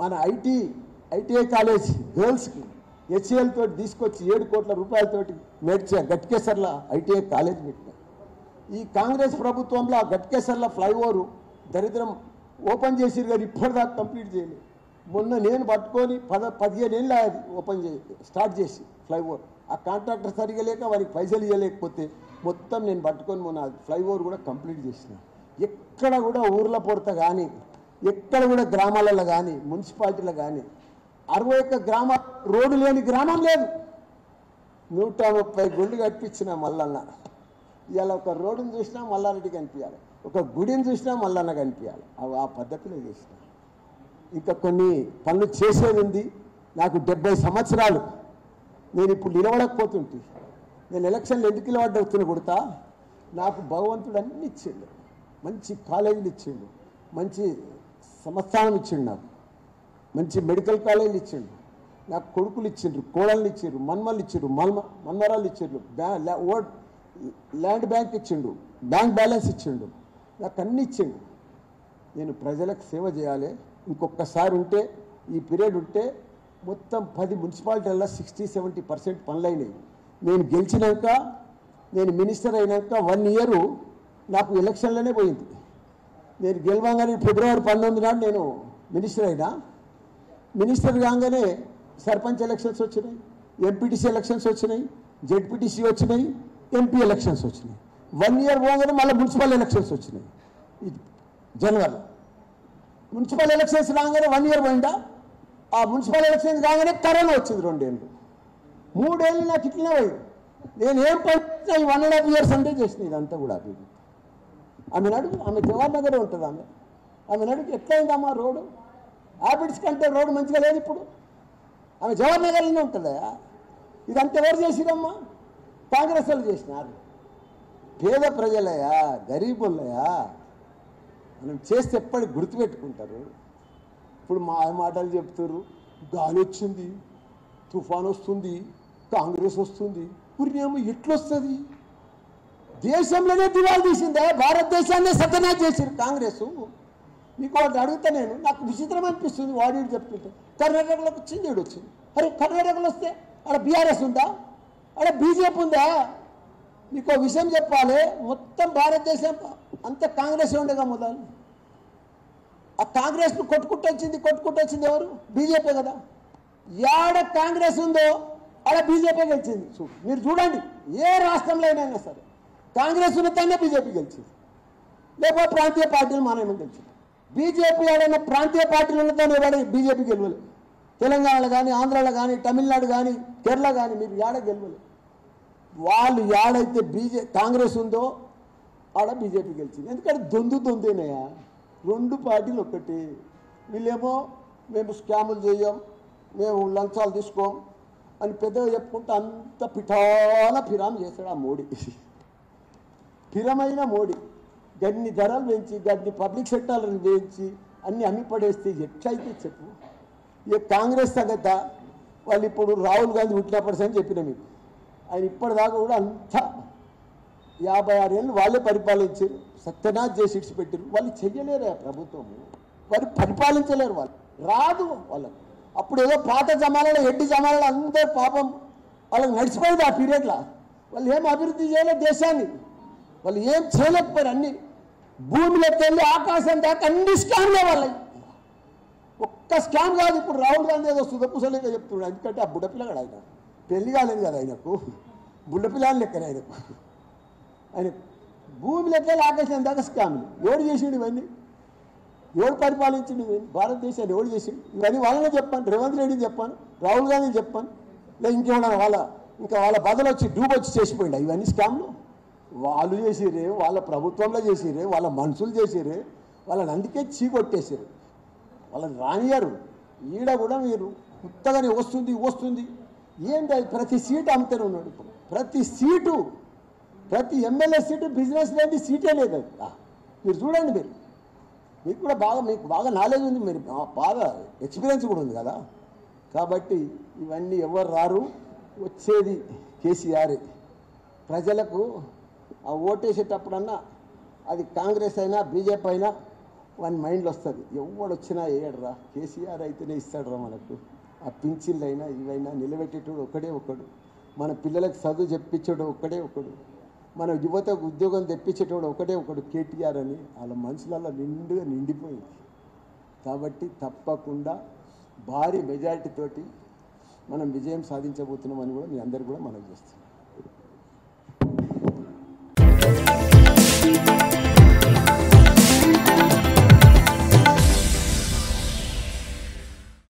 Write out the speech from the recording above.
మన IT ITI college గర్ల్స్కి HAL తోటి తీసుకొచ్చి ఏడు కోట్ల రూపాయలతోటి మేడ్చే గట్కేసర్ల ఐటీఐ కాలేజ్ పెట్టిన ఈ కాంగ్రెస్ ప్రభుత్వంలో ఆ గట్కేసర్ల ఫ్లైఓవర్ దరిద్రం ఓపెన్ చేసిరు కానీ ఇప్పటిదాకా కంప్లీట్ చేయలేదు మొన్న నేను పట్టుకొని పద పదిహేను ఏళ్ళు అది ఓపెన్ చే స్టార్ట్ చేసి ఫ్లైఓవర్ ఆ కాంట్రాక్టర్ సరిగా లేక వారికి పైసలు ఇవ్వలేకపోతే మొత్తం నేను పట్టుకొని మొన్న ఫ్లైఓవర్ కూడా కంప్లీట్ చేసిన ఎక్కడ కూడా ఊర్ల పొరత కానీ ఎక్కడ కూడా గ్రామాలలో కానీ మున్సిపాలిటీలో కానీ అరవై ఒక్క గ్రామ రోడ్డు లేని గ్రామం లేదు నూట ముప్పై గుళ్ళు కట్టించిన మల్లన్న ఇవాళ ఒక రోడ్డుని చూసినా మల్లారెడ్డి కనిపించాలి ఒక గుడిని చూసినా మల్లన్న కనిపించాలి అవి ఆ పద్ధతిలో చేసిన ఇంకా కొన్ని పనులు చేసేది ఉంది నాకు డెబ్బై సంవత్సరాలు నేను ఇప్పుడు నిలబడకపోతుంటే నేను ఎలక్షన్లు ఎందుకు నిలబడ్డవుతున్నా కొడతా నాకు భగవంతుడు అన్ని ఇచ్చిండు మంచి కాలేజీలు ఇచ్చిండు మంచి సంస్థానం ఇచ్చిండు నాకు మంచి మెడికల్ కాలేజీలు ఇచ్చిండు నాకు కొడుకులు ఇచ్చిండ్రు కోడళ్ళు ఇచ్చిండ్రు మన్మలు ఇచ్చిండ్రు మన్మ మన్మరాలు ఇచ్చిండ్రు బ్యా ల్యా- ఓ- ల్యాండ్ బ్యాంక్ ఇచ్చిండు బ్యాంక్ బ్యాలెన్స్ ఇచ్చిండు నాకు అన్ని ఇచ్చిండు నేను ప్రజలకు సేవ చేయాలి ఇంకొకసారి ఉంటే ఈ పీరియడ్ ఉంటే మొత్తం పది మున్సిపాలిటీల్లో సిక్స్టీ సెవెంటీ పర్సెంట్ పనులైనాయి నేను గెలిచినాక నేను మినిస్టర్ అయినాక వన్ ఇయర్ నాకు ఎలక్షన్లోనే పోయింది నేను గెలవంగానే ఫిబ్రవరి పంతొమ్మిది నాడు నేను మినిస్టర్ అయినా మినిస్టర్ కాగానే సర్పంచ్ ఎలక్షన్స్ వచ్చినాయి ఎంపీటీసీ ఎలక్షన్స్ వచ్చినాయి జెడ్పీటీసీ వచ్చినాయి ఎంపీ ఎలక్షన్స్ వచ్చినాయి వన్ ఇయర్ పోగానే మళ్ళీ మున్సిపల్ ఎలక్షన్స్ వచ్చినాయి ఇది జనవరి మున్సిపల్ ఎలక్షన్స్ రాగానే వన్ ఇయర్ పోయిందా ఆ మున్సిపల్ ఎలక్షన్స్ రాగానే కరోనా వచ్చింది రెండేళ్ళు మూడేళ్ళు నాకు ఇట్లనే పోయింది నేను ఏం పని ఈ వన్ అండ్ హాఫ్ ఇయర్స్ అంటే చేసిన ఇదంతా కూడా అభివృద్ధి ఆమె నడుగు ఆమె జవహర్ నగర్ ఉంటుంది ఆమె ఆమె నడుగు ఎట్లయిందమ్మా రోడ్డు హ్యాబిట్స్ కంటే రోడ్డు మంచిగా లేదు ఇప్పుడు ఆమె జవహర్ నగర్లోనే ఉంటుందా ఇదంతా ఎవరు చేసిరమ్మా కాంగ్రెస్ వాళ్ళు చేసినారు పేద ప్రజలయా గరీబులయా మనం చేస్తే ఎప్పటికి గుర్తుపెట్టుకుంటారు ఇప్పుడు మా మాటలు చెప్తారు గాలి వచ్చింది తుఫాన్ వస్తుంది కాంగ్రెస్ వస్తుంది పుణ్యము ఎట్లొస్తుంది దేశంలోనే దివాలు తీసిందే భారతదేశాన్ని సత్యనాశ చేసింది కాంగ్రెస్ మీకు ఒకటి అడుగుతా నేను నాకు విచిత్రం అనిపిస్తుంది వాడి చెప్తుంటే కర్ణాటకలోకి వచ్చింది ఈడు వచ్చింది అరే కర్ణాటకలో వస్తే ఆడ బీఆర్ఎస్ ఉందా ఆడ బీజేపీ ఉందా మీకు ఒక విషయం చెప్పాలి మొత్తం భారతదేశం అంత కాంగ్రెస్ ఉండగా మొదలు ఆ కాంగ్రెస్ కొట్టుకుంటూ వచ్చింది కొట్టుకుంటూ వచ్చింది ఎవరు బీజేపీ కదా యాడ కాంగ్రెస్ ఉందో ఆడ బీజేపీ గెలిచింది చూ మీరు చూడండి ఏ రాష్ట్రంలో అయినా సరే కాంగ్రెస్ ఉన్నతనే బీజేపీ గెలిచింది లేకపోతే ప్రాంతీయ పార్టీలు మానేమని గెలిచింది బీజేపీ ఏడైనా ప్రాంతీయ పార్టీలు ఉన్నతనే ఎవడ బీజేపీ గెలవలేదు తెలంగాణలో కానీ ఆంధ్రాలో కానీ తమిళనాడు కానీ కేరళ కానీ మీరు యాడ గెలవలేదు వాళ్ళు యాడైతే బీజే కాంగ్రెస్ ఉందో ఆడ బీజేపీ గెలిచింది ఎందుకంటే దొందు దొందేనయా రెండు పార్టీలు ఒక్కటి వీళ్ళేమో మేము స్కాములు చేయం మేము లంచాలు తీసుకోం అని పెద్దగా చెప్పుకుంటే అంత పిఠాన ఫిరామ్ చేశాడు ఆ మోడీ స్థిరమైన మోడీ గన్ని ధరలు పెంచి గన్ని పబ్లిక్ సెక్టార్లను పెంచి అన్ని అమ్మి పడేస్తే ఎట్లయితే చెప్పు ఇక కాంగ్రెస్ సంగత వాళ్ళు ఇప్పుడు రాహుల్ గాంధీ పుట్టినప్పటి అని చెప్పిన మీకు ఆయన ఇప్పటిదాకా కూడా అంతా యాభై ఆరేళ్ళు వాళ్ళే పరిపాలించారు సత్యనాథ్ చేసి ఇడిచిపెట్టారు వాళ్ళు చెయ్యలేరు ఆ ప్రభుత్వం వారు పరిపాలించలేరు వాళ్ళు రాదు వాళ్ళకు అప్పుడు ఏదో పాత జమానాలో ఎడ్డి జమానాలో అందరు పాపం వాళ్ళకి నడిచిపోయింది ఆ పీరియడ్లో వాళ్ళు ఏం అభివృద్ధి చేయలేదు దేశాన్ని వాళ్ళు ఏం చేయలేకపోయారు అన్ని భూమిలోకి వెళ్ళి ఆకాశం దాకా అన్ని స్కామ్లే వాళ్ళకి ఒక్క స్కామ్ కాదు ఇప్పుడు రాహుల్ గాంధీ ఏదో సుధపుసలేక చెప్తున్నాడు ఎందుకంటే ఆ బుడ్డపిల్లగాడు ఆయన పెళ్లి కాలేదు కదా ఆయనకు బుడ్డపిల్లని లెక్కనే ఆయనకు ఆయన భూమి లెక్కలు ఆకాశం దాకా స్కామ్లు ఎవడు చేసిండు ఇవన్నీ ఎవడు పరిపాలించిండు ఇవన్నీ భారతదేశాన్ని ఎవడు చేసిండు ఇవన్నీ వాళ్ళనే చెప్పాను రేవంత్ రెడ్డిని చెప్పాను రాహుల్ గాంధీని చెప్పాను లేదా ఇంకేమన్నా వాళ్ళ ఇంకా వాళ్ళ బదులు వచ్చి డూబ్ వచ్చి చేసిపోయిండు ఇవన్నీ స్కామ్లు వాళ్ళు చేసిరే వాళ్ళ ప్రభుత్వంలో చేసిరే వాళ్ళ మనుషులు చేసిరే వాళ్ళని అందుకే చీకొట్టేసారు వాళ్ళని రానియరు ఈడ కూడా మీరు కొత్తగానే వస్తుంది వస్తుంది ఏంటి అది ప్రతి సీటు అమ్ముతూనే ఉన్నాడు ఇప్పుడు ప్రతి సీటు ప్రతి ఎమ్మెల్యే సీటు బిజినెస్ లేని సీటే లేదు అది. ఆ, మీరు చూడండి మీరు మీకు కూడా బాగా మీకు బాగా నాలెడ్జ్ ఉంది మీరు బా- బాగా ఎక్స్పీరియన్స్ కూడా ఉంది కదా కాబట్టి ఇవన్నీ ఎవరు రారు వచ్చేది కేసీఆర్ ప్రజలకు ఆ ఓటేసేటప్పుడన్నా అది కాంగ్రెస్ అయినా బీజేపీ అయినా వాని మైండ్లో వస్తుంది ఎవడు వచ్చినా వేయడరా కేసీఆర్ అయితేనే ఇస్తాడురా మనకు ఆ పింఛన్లు అయినా ఇవైనా నిలబెట్టేటోడు ఒకడే ఒకడు మన పిల్లలకు చదువు చెప్పించేటోడు ఒకడే ఒకడు మన యువతకు ఉద్యోగం తెప్పించేటోడు ఒకడే ఒకడు కేటీఆర్ అని వాళ్ళ మనసులలో నిండుగా నిండిపోయింది కాబట్టి తప్పకుండా భారీ మెజారిటీ తోటి మనం విజయం సాధించబోతున్నామని కూడా మీ అందరు కూడా మనం చేస్తాం